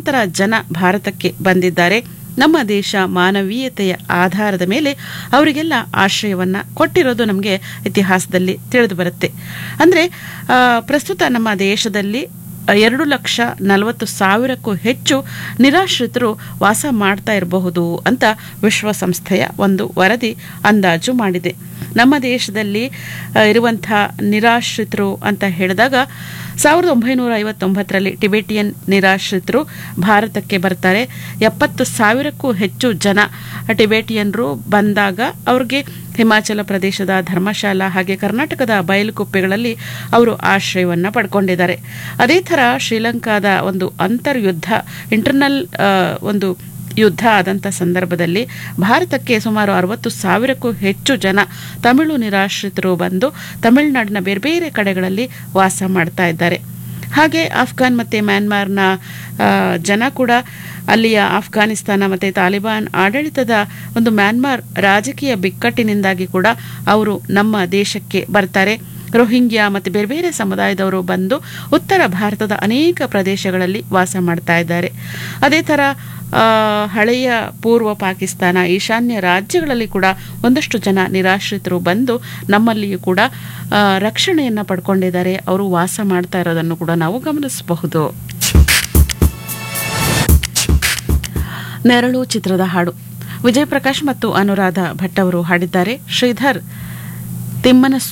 ಲಕ್ಷಾಂತರ ಜನ ಭಾರತಕ್ಕೆ ಬಂದಿದ್ದಾರೆ ನಮ್ಮ ದೇಶ ಮಾನವೀಯತೆಯ ಆಧಾರದ ಮೇಲೆ ಅವರಿಗೆಲ್ಲ ಆಶ್ರಯವನ್ನ ಕೊಟ್ಟಿರೋದು ನಮಗೆ ಇತಿಹಾಸದಲ್ಲಿ ತಿಳಿದು ಬರುತ್ತೆ ಅಂದ್ರೆ ಆ, ಪ್ರಸ್ತುತ ನಮ್ಮ ದೇಶದಲ್ಲಿ ಎರಡು ಲಕ್ಷ ನಲವತ್ತು ಸಾವಿರಕ್ಕೂ ಹೆಚ್ಚು ನಿರಾಶ್ರಿತರು ವಾಸ ಮಾಡ್ತಾ ಇರಬಹುದು ಅಂತ ವಿಶ್ವಸಂಸ್ಥೆಯ ಒಂದು ವರದಿ ಅಂದಾಜು ಮಾಡಿದೆ ನಮ್ಮ ದೇಶದಲ್ಲಿ ಆ, ಇರುವಂಥ ನಿರಾಶ್ರಿತರು ಅಂತ ಹೇಳಿದಾಗ ಸಾವಿರದ ಒಂಬೈನೂರ ಐವತ್ತೊಂಬತ್ತರಲ್ಲಿ ಟಿಬೆಟಿಯನ್ ನಿರಾಶ್ರಿತರು ಭಾರತಕ್ಕೆ ಬರ್ತಾರೆ ಎಪ್ಪತ್ತು ಸಾವಿರಕ್ಕೂ ಹೆಚ್ಚು ಜನ ಟಿಬೆಟಿಯನ್ರು ಬಂದಾಗ ಅವ್ರಿಗೆ ಹಿಮಾಚಲ ಪ್ರದೇಶದ ಧರ್ಮಶಾಲಾ ಹಾಗೆ ಕರ್ನಾಟಕದ ಬಯಲುಕುಪ್ಪೆಗಳಲ್ಲಿ ಅವರು ಆಶ್ರಯವನ್ನು ಪಡ್ಕೊಂಡಿದ್ದಾರೆ ಅದೇ ಥರ ಶ್ರೀಲಂಕಾದ ಒಂದು ಅಂತರ್ಯುದ್ಧ ಇಂಟರ್ನಲ್ ಒಂದು ಯುದ್ಧ ಆದಂಥ ಸಂದರ್ಭದಲ್ಲಿ ಭಾರತಕ್ಕೆ ಸುಮಾರು ಅರವತ್ತು ಸಾವಿರಕ್ಕೂ ಹೆಚ್ಚು ಜನ ತಮಿಳು ನಿರಾಶ್ರಿತರು ಬಂದು ತಮಿಳುನಾಡಿನ ಬೇರೆ ಬೇರೆ ಕಡೆಗಳಲ್ಲಿ ವಾಸ ಮಾಡ್ತಾ ಇದ್ದಾರೆ ಹಾಗೆ ಆಫ್ಘಾನ್ ಮತ್ತು ಮ್ಯಾನ್ಮಾರ್ನ ಆ, ಜನ ಕೂಡ ಅಲ್ಲಿಯ ಆಫ್ಘಾನಿಸ್ತಾನ ಮತ್ತು ತಾಲಿಬಾನ್ ಆಡಳಿತದ ಒಂದು ಮ್ಯಾನ್ಮಾರ್ ರಾಜಕೀಯ ಬಿಕ್ಕಟ್ಟಿನಿಂದಾಗಿ ಕೂಡ ಅವರು ನಮ್ಮ ದೇಶಕ್ಕೆ ಬರ್ತಾರೆ ರೋಹಿಂಗ್ಯಾ ಮತ್ತು ಬೇರೆ ಬೇರೆ ಸಮುದಾಯದವರು ಬಂದು ಉತ್ತರ ಭಾರತದ ಅನೇಕ ಪ್ರದೇಶಗಳಲ್ಲಿ ವಾಸ ಮಾಡ್ತಾ ಇದ್ದಾರೆ ಅದೇ ಥರ ಆ, ಹಳೆಯ ಪೂರ್ವ ಪಾಕಿಸ್ತಾನ ಈಶಾನ್ಯ ರಾಜ್ಯಗಳಲ್ಲಿ ಕೂಡ ಒಂದಷ್ಟು ಜನ ನಿರಾಶ್ರಿತರು ಬಂದು ನಮ್ಮಲ್ಲಿಯೂ ಕೂಡ ಆ, ರಕ್ಷಣೆಯನ್ನ ಪಡ್ಕೊಂಡಿದ್ದಾರೆ ಅವರು ವಾಸ ಮಾಡ್ತಾ ಇರೋದನ್ನು ಕೂಡ ನಾವು ಗಮನಿಸಬಹುದು ನೆರಳು ಚಿತ್ರದ ಹಾಡು ವಿಜಯ್ ಪ್ರಕಾಶ್ ಮತ್ತು ಅನುರಾಧ ಭಟ್ ಅವರು ಹಾಡಿದ್ದಾರೆ ಶ್ರೀಧರ್ ತಿಮ್ಮನ